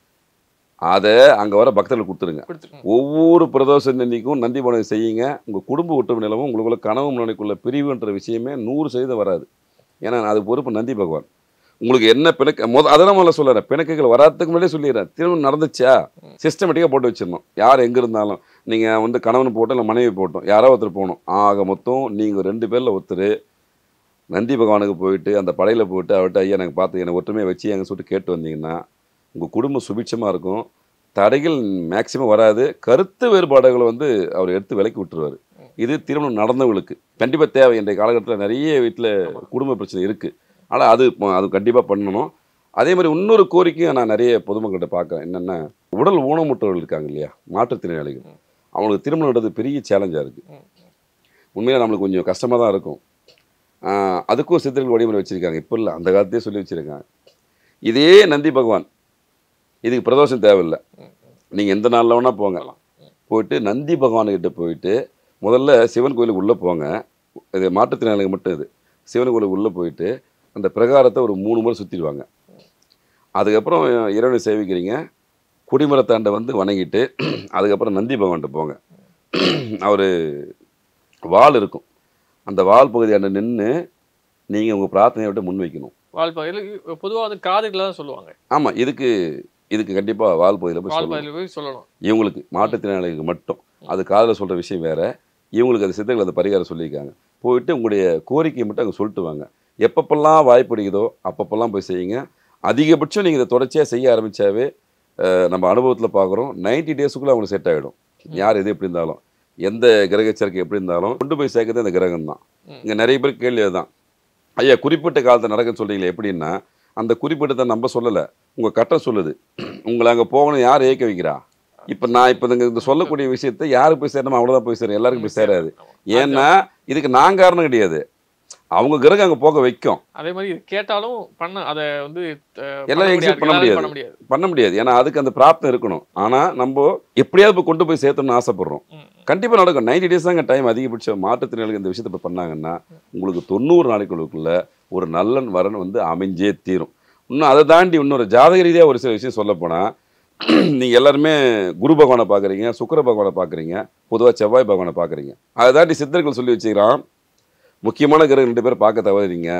அதை அங்கே வர பக்தர்கள் கொடுத்துருங்க கொடுத்துருக்கோம் ஒவ்வொரு பிரதோஷ அன்னைக்கும் நந்தி பவனம் செய்யுங்க உங்கள் குடும்ப ஒற்றுமை நிலவும் உங்களுக்குள்ள கனவு முனைக்குள்ள பிரிவுன்ற விஷயமே நூறு சதவீதம் வராது ஏன்னா அது பொறுப்பு நந்தி பகவான் உங்களுக்கு என்ன பிணக்கு முத அதெல்லாம் முதல்ல சொல்லுறேன் பிணக்குகள் வராதுக்கு முன்னாடியே சொல்லிடுறேன் திருமணம் நடந்துச்சா சிஸ்டமேட்டிக்காக போட்டு வச்சிடணும் யார் எங்கே இருந்தாலும் நீங்கள் வந்து கணவன் போட்டோம் இல்லை மனைவி போட்டோம் யாரோ ஒருத்தர் போகணும் ஆக மொத்தம் நீங்கள் ரெண்டு பேரில் ஒருத்தர் நந்தி பகவானுக்கு போயிட்டு அந்த படையில் போயிட்டு அவர்கிட்ட ஐயா எனக்கு பார்த்து என்னை ஒற்றுமையை வச்சு எங்க சொல்லிட்டு கேட்டு வந்தீங்கன்னா உங்கள் குடும்பம் சுபிட்சமாக இருக்கும் தடைகள் மேக்சிமம் வராது கருத்து வேறுபாடுகளை வந்து அவர் எடுத்து விலக்கி விட்டுருவார் இது திருமணம் நடந்தவங்களுக்கு கண்டிப்பாக தேவை இன்றைய காலகட்டத்தில் நிறைய வீட்டில் குடும்ப பிரச்சனை இருக்குது ஆனால் அது அது கண்டிப்பாக பண்ணணும் அதே மாதிரி இன்னொரு கோரிக்கையும் நான் நிறைய பொதுமக்கள்கிட்ட பார்க்குறேன் என்னென்னா உடல் ஊனமுற்றவர்கள் இருக்காங்க இல்லையா மாற்றுத்திறனாளிகள் அவங்களுக்கு திருமணம்ன்றது பெரிய சேலஞ்சாக இருக்குது உண்மையில நம்மளுக்கு கொஞ்சம் கஷ்டமாக தான் இருக்கும் ஆஹ் அதுக்கும் சித்தர்கள் வழிமுறை வச்சுருக்காங்க இப்போ இல்லை அந்த காலத்தையே சொல்லி வச்சுருக்காங்க இதே நந்தி பகவான் இதுக்கு பிரதோஷம் தேவையில்லை நீங்கள் எந்த நாளில் வேணால் போங்க போயிட்டு நந்தி பகவான்கிட்ட போயிட்டு முதல்ல சிவன் கோயிலுக்கு உள்ளே போங்க இது மாற்றுத்திறனாளிகள் மட்டும் இது சிவன் கோயிலுக்கு உள்ளே போயிட்டு அந்த பிரகாரத்தை ஒரு மூணு முறை சுற்றிடுவாங்க அதுக்கப்புறம் இறைவனை சேவிக்கிறீங்க குடிமரத்தாண்டை வந்து வணங்கிட்டு அதுக்கப்புறம் நந்தி பகவான்கிட்ட போங்க அவர் வால் இருக்கும் அந்த வால் பகுதியாண்ட நின்று நீங்கள் உங்கள் பிரார்த்தனையை விட்டு முன்வைக்கணும் வாழ்ப்பாதையில் பொதுவாக வந்து காதுகளை தான் சொல்லுவாங்க ஆமாம் இதுக்கு இதுக்கு கண்டிப்பாக வால் பகுதியில் போய் சொல்லணும் வாழ்ப்பாதையில் போய் சொல்லணும் இவங்களுக்கு மாற்றுத்திறனாளிகளுக்கு மட்டும் அது காதில் சொல்கிற விஷயம் வேற இவங்களுக்கு அது சித்தர்கள் அந்த பரிகாரம் சொல்லியிருக்காங்க போயிட்டு உங்களுடைய கோரிக்கையை மட்டும் அங்கே சொல்லிட்டு வாங்க எப்பப்பெல்லாம் வாய்ப்பு கிடைக்குதோ அப்பப்பெல்லாம் போய் செய்யுங்க அதிகபட்சம் நீங்கள் இதை தொடர்ச்சியாக செய்ய ஆரம்பித்தாவே நம்ம அனுபவத்தில் பார்க்குறோம் 90 டேஸுக்குள்ளே அவங்களுக்கு செட் ஆகிடும் யார் எது எப்படி இருந்தாலும் எந்த கிரக சேர்க்கை எப்படி இருந்தாலும் கொண்டு போய் சேர்க்கறது அந்த கிரகம் தான் இங்கே நிறைய பேர் கேள்வி அதுதான் ஐயா குறிப்பிட்ட காலத்தில் நடக்குன்னு சொல்றீங்களே எப்படின்னா அந்த குறிப்பிட்டதை நம்ம சொல்லலை உங்கள் கட்டம் சொல்லுது உங்களை அங்கே போகணும் யார் ஏற்க வைக்கிறா இப்போ நான் இப்போ இந்த இந்த சொல்லக்கூடிய விஷயத்தை யாருக்கு போய் சேரணுமோ அவ்வளோதான் போய் சேரும் எல்லாருக்கும் போய் சேராது ஏன்னா இதுக்கு நான் காரணம் கிடையாது அவங்க கிரகம் அங்கே போக வைக்கும் அதே மாதிரி இது கேட்டாலும் பண்ண அதை வந்து அஹ், எல்லாம் பண்ண execute முடியாது. பண்ண எல்லாரும் முடியாது. பண்ண முடியாது பண்ண முடியாது ஏன்னா அதுக்கு அந்த பிராப்தம் இருக்கணும் ஆனால் நம்ம எப்படியாவது போய் கொண்டு போய் சேர்த்தணும்னு ஆசைப்படுறோம் ம். கண்டிப்பாக நடக்கும் 90 டேஸ் தாங்க டைம் அதிகபட்சம் மாற்றுத்திறனாளிகள் இந்த விஷயத்தை இப்போ பண்ணாங்கன்னா உங்களுக்கு தொண்ணூறு நாளைக்குள்ளுக்குள்ள ஒரு நல்ல வரன் வந்து அமைஞ்சே தீரும் இன்னும் அதை தாண்டி இன்னொரு ஜாதக ரீதியாக ஒரு சில விஷயம் சொல்ல போனால் நீங்கள் எல்லாருமே குரு பகவானை பார்க்குறீங்க சுக்கிர பகவானை பார்க்குறீங்க பொதுவாக செவ்வாய் பகவானை பார்க்குறீங்க அதை தாண்டி சித்தர்கள் சொல்லி வச்சுக்கிறான் முக்கியமான கிரகம் ரெண்டு பேர் பார்க்க தவறீங்க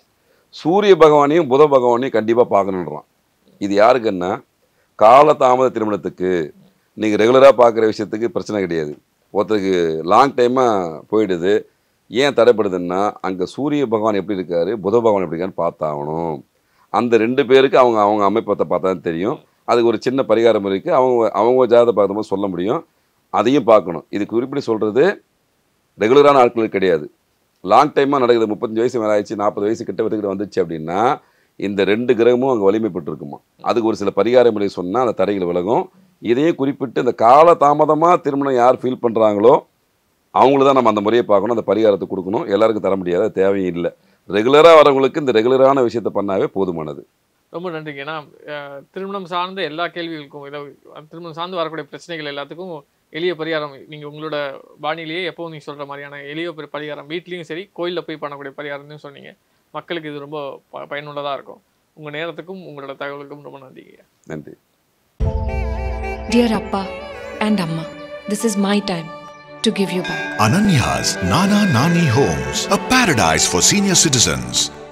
சூரிய பகவானையும் புத பகவானையும் கண்டிப்பாக பார்க்கணுன்றான் இது யாருக்குன்னா காலதாமத திருமணத்துக்கு நீங்கள் ரெகுலராக பார்க்குற விஷயத்துக்கு பிரச்சனை கிடையாது ஒருத்தருக்கு லாங் டைமாக போயிடுது ஏன் தடைப்படுதுன்னா அங்கே சூரிய பகவான் எப்படி இருக்காரு புத பகவான் எப்படி இருக்காருன்னு பார்த்தாகணும் அந்த ரெண்டு பேருக்கு அவங்க அவங்க அமைப்பத்தை பார்த்தா தான் தெரியும் அதுக்கு ஒரு சின்ன பரிகாரம் இருக்குது அவங்க அவங்க ஜாதகத்தை பார்க்கும்போது சொல்ல முடியும் அதையும் பார்க்கணும் இது குறிப்பிட்டு சொல்கிறது ரெகுலரான ஆட்களுக்கு கிடையாது லாங் டைமாக நடக்குது முப்பத்தஞ்சு வயசு மேலே ஆயிடுச்சு நாற்பது வயசு கிட்ட விட்டுக்கிட்டு வந்துச்சு அப்படின்னா இந்த ரெண்டு கிரகமும் அங்கே வலிமைப்பட்டிருக்குமா அதுக்கு ஒரு சில பரிகார முறை சொன்னால் அந்த தடைகள் விலகும் இதையும் குறிப்பிட்டு இந்த கால தாமதமாக திருமணம் யார் ஃபீல் பண்ணுறாங்களோ அவங்களுக்கு தான் நம்ம அந்த முறையை பார்க்கணும் அந்த பரிகாரத்தை கொடுக்கணும் எல்லாருக்கும் தர முடியாது அது தேவையும் இல்லை ரெகுலராக வரவங்களுக்கு இந்த ரெகுலரான விஷயத்தை பண்ணாவே போதுமானது ரொம்ப நன்றிங்க ஏன்னா அஹ், திருமணம் சார்ந்த எல்லா கேள்விகளுக்கும் இதை திருமணம் சார்ந்து வரக்கூடிய பிரச்சனைகள் எல்லாத்துக்கும் எளிய பரிகாரம் நீங்கள் உங்களோட பாணியிலேயே எப்பவும் நீங்கள் சொல்கிற மாதிரியான எளிய பரி- பரிகாரம் வீட்லேயும் சரி கோயிலில் போய் பண்ணக்கூடிய பரிகாரம்னு சொன்னீங்க மக்களுக்கு இது ரொம்ப ப பயனுள்ளதாக இருக்கும் உங்கள் நேரத்துக்கும் உங்களோட தகவலுக்கும் ரொம்ப நன்றிங்க நன்றி Dear Appa and Amma, this is my time to give you back. Ananya's Nana Nani Homes, a paradise for senior citizens.